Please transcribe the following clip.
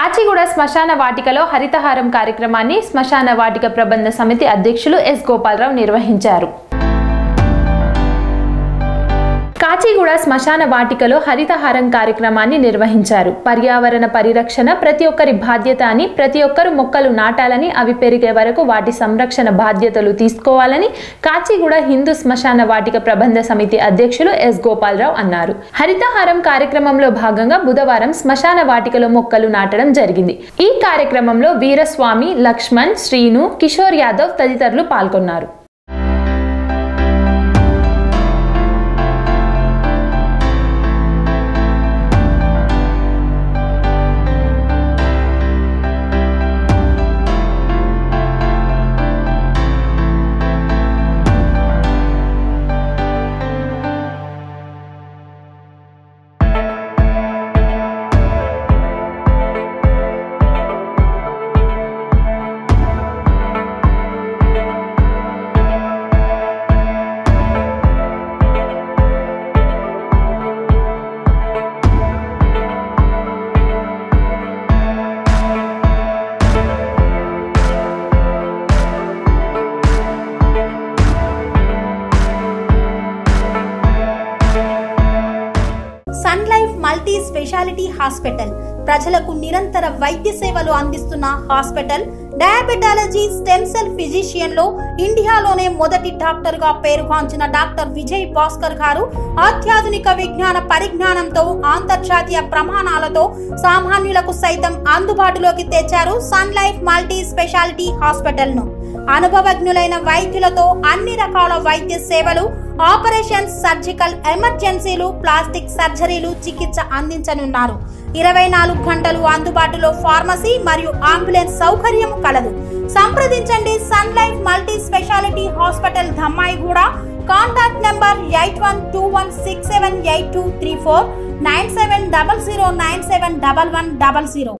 కాచిగూడ శ్మశాన వాటికలో హరితహారం కార్యక్రమాన్ని శ్మశాన వాటిక ప్రబంధ సమితి అధ్యక్షులు ఎస్ గోపాలరావు నిర్వహించారు కాచిగూడ శ్మశాన వాటికలో హరితహారం కార్యక్రమాన్ని నిర్వహించారు పర్యావరణ పరిరక్షణ ప్రతి ఒక్కరి బాధ్యత అని ప్రతి ఒక్కరు మొక్కలు నాటాలని అవి పెరిగే వరకు వాటి సంరక్షణ బాధ్యతలు తీసుకోవాలని కాచిగూడ హిందూ శ్మశాన వాటిక ప్రబంధ సమితి అధ్యక్షులు ఎస్ గోపాలరావు అన్నారు హరితహారం కార్యక్రమంలో భాగంగా బుధవారం శ్మశాన వాటికలో మొక్కలు నాటడం జరిగింది ఈ కార్యక్రమంలో వీరస్వామి లక్ష్మణ్ శ్రీను కిషోర్ యాదవ్ తదితరులు పాల్గొన్నారు Sun Life multi speciality hospital ప్రజలకు నిరంతర వైద్య సేవలు అందిస్తున్న hospital diabetology stem cell physician లో ఇండియాలోనే మొదటి డాక్టర్ గా పేరుగాంచిన డాక్టర్ విజయ్ భాస్కర్ గారు అత్యాధునిక విజ్ఞాన పరిజ్ఞానంతో అంతర్జాతీయ ప్రమాణాలతో సామాన్యులకు సైతం అందుబాటులోకి తెచ్చారు Sun Life multi speciality hospital ను అనుభవజ్ఞులైన వైద్యులతో అన్ని రకాల వైద్య సేవలు ఆపరేషన్స్ సర్జికల్ ఎమర్జెన్సీలు ప్లాస్టిక్ సర్జరీలు చికిత్స అందించనున్నారు ఇరవై నాలుగు గంటలు అందుబాటులో ఫార్మసీ మరియు అంబులెన్స్ సౌకర్యం కలదు సంప్రదించండి Sun Life multi speciality hospital Dammaiguda contact number eight one two one six seven eight two three four nine seven double zero nine seven double one double zero